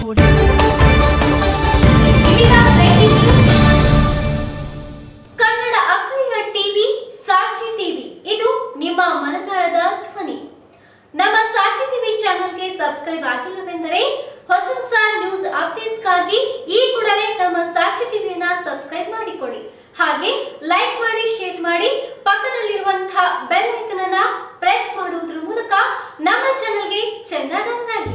ನೋಡಿ ಇದೀಗ breaking news. Kannada ಅಖರಿಯ ಟಿವಿ ಸಾಕ್ಷಿ ಟಿವಿ ಇದು ನಿಮ್ಮ ಮನದಾಳದ ಧ್ವನಿ ನಮ್ಮ ಸಾಕ್ಷಿ ಟಿವಿ ಚಾನೆಲ್ಗೆ ಸಬ್ಸ್ಕ್ರೈಬ್ ಆಗಿಲ್ಲವೆಂದರೆ ಹೊಸ ಹೊಸ ನ್ಯೂಸ್ ಅಪ್ಡೇಟ್ಸ್ಗಾಗಿ ಈ ಕೂಡಲೇ ನಮ್ಮ ಸಾಕ್ಷಿ ಟಿವಿಯನ್ನ ಸಬ್ಸ್ಕ್ರೈಬ್ ಮಾಡಿಕೊಳ್ಳಿ ಹಾಗೆ ಲೈಕ್ ಮಾಡಿ ಶೇರ್ ಮಾಡಿ ಪಕ್ಕದಲ್ಲಿರುವಂತಹ ಬೆಲ್ ಐಕನ್ ಅನ್ನ ಪ್ರೆಸ್ ಮಾಡುವುದರ ಮೂಲಕ ನಮ್ಮ ಚಾನೆಲ್ಗೆ ಚೆನ್ನಾಗಿ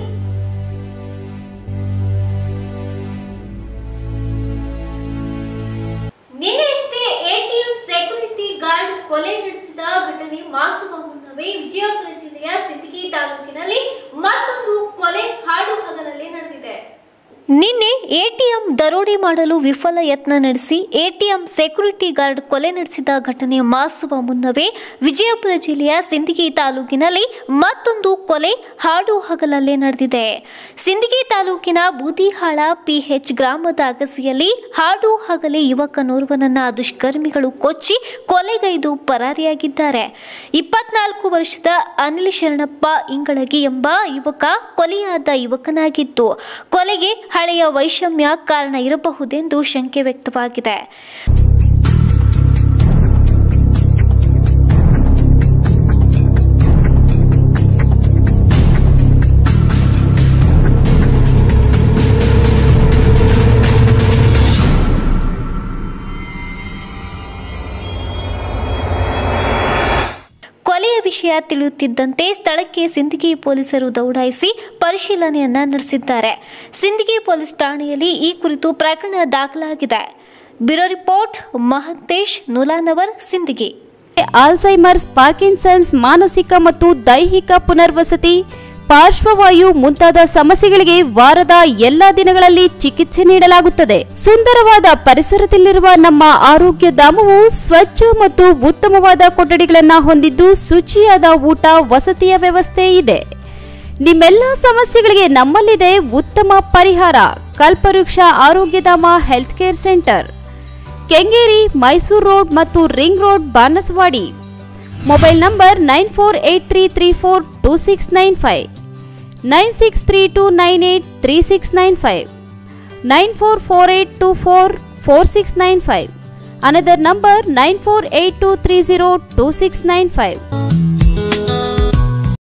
ನಿನ್ನೆಯಷ್ಟೇ ಎಟಿಎಂ ಸೆಕ್ಯೂರಿಟಿ ಗಾರ್ಡ್ ಕೊಲೆ ನಡೆಸಿದ ಘಟನೆ ಮಾಸುವ ಮುನ್ನವೇ ವಿಜಯಪುರ ಜಿಲ್ಲೆಯ ಸಿಂದಗಿ ತಾಲೂಕಿನಲ್ಲಿ ಮತ್ತೊಂದು ಕೊಲೆ ಹಾಡು ಹಗಲಲ್ಲಿ ನಡೆದಿದೆ ನಿನ್ನೆ ಎಟಿಎಂ ದರೋಡೆ ಮಾಡಲು ವಿಫಲ ಯತ್ನ ನಡೆಸಿ ಎಟಿಎಂ ಸೆಕ್ಯೂರಿಟಿ ಗಾರ್ಡ್ ಕೊಲೆ ನಡೆಸಿದ ಘಟನೆ ಮಾಸುವ ಮುನ್ನವೇ ವಿಜಯಪುರ ಜಿಲ್ಲೆಯ ಸಿಂದಗಿ ತಾಲೂಕಿನಲ್ಲಿ ಮತ್ತೊಂದು ಕೊಲೆ ಹಾಡು ಹಗಲಲ್ಲೇ ನಡೆದಿದೆ ಸಿಂದಗಿ ತಾಲೂಕಿನ ಬೂದಿಹಾಳ ಪಿಎಚ್ ಗ್ರಾಮದ ಅಗಸಿಯಲ್ಲಿ ಹಾಡು ಹಗಲೇ ಯುವಕನೋರ್ವನನ್ನ ದುಷ್ಕರ್ಮಿಗಳು ಕೊಚ್ಚಿ ಕೊಲೆಗೈದು ಪರಾರಿಯಾಗಿದ್ದಾರೆ ಇಪ್ಪತ್ನಾಲ್ಕು ವರ್ಷದ ಅನಿಲ್ ಶರಣಪ್ಪ ಇಂಗಳಗಿ ಎಂಬ ಯುವಕ ಕೊಲೆಯಾದ ಯುವಕನಾಗಿದ್ದು ಕೊಲೆಗೆ ಹಳೆಯ ವೈಷಮ್ಯ ಕಾರಣ ಇರಬಹುದೆಂದು ಶಂಕೆ ವ್ಯಕ್ತವಾಗಿದೆ ಕೊಲೆಯ ವಿಷಯ ತಿಳಿಯುತ್ತಿದ್ದಂತೆ ಸ್ಥಳಕ್ಕೆ ಸಿಂದಗಿ ಪೊಲೀಸರು ದೌಡಾಯಿಸಿ ಪರಿಶೀಲನೆಯನ್ನ ನಡೆಸಿದ್ದಾರೆ ಸಿಂದಗಿ ಪೊಲೀಸ್ ಠಾಣೆಯಲ್ಲಿ ಈ ಕುರಿತು ಪ್ರಕರಣ ದಾಖಲಾಗಿದೆ bureau report Mahantesh Nulanavar Sindagi Alzheimer's Parkinson's ಮಾನಸಿಕ ಮತ್ತು ದೈಹಿಕ ಪುನರ್ವಸತಿ ಪಾರ್ಶ್ವವಾಯು ಮುಂತಾದ ಸಮಸ್ಯೆಗಳಿಗೆ ವಾರದ ಎಲ್ಲಾ ದಿನಗಳಲ್ಲಿ ಚಿಕಿತ್ಸೆ ನೀಡಲಾಗುತ್ತದೆ ಸುಂದರವಾದ ಪರಿಸರದಲ್ಲಿರುವ ನಮ್ಮ ಆರೋಗ್ಯ ಧಾಮವು ಸ್ವಚ್ಛ ಮತ್ತು ಉತ್ತಮವಾದ ಕೊಠಡಿಗಳನ್ನು ಹೊಂದಿದ್ದು ಶುಚಿಯಾದ ಊಟ ವಸತಿಯ ವ್ಯವಸ್ಥೆ ಇದೆ ನಿಮ್ಮೆಲ್ಲ ಸಮಸ್ಯೆಗಳಿಗೆ ನಮ್ಮಲ್ಲಿದೆ ಉತ್ತಮ ಪರಿಹಾರ Kalpavriksha Arogyadhama health care centre Kengeri Mysuru road ಮತ್ತು ring road Banasavadi mobile number nine four eight three three four two six nine five nine six three two nine eight three six nine five nine four four eight two four four six nine five another number nine four eight two three zero two six nine five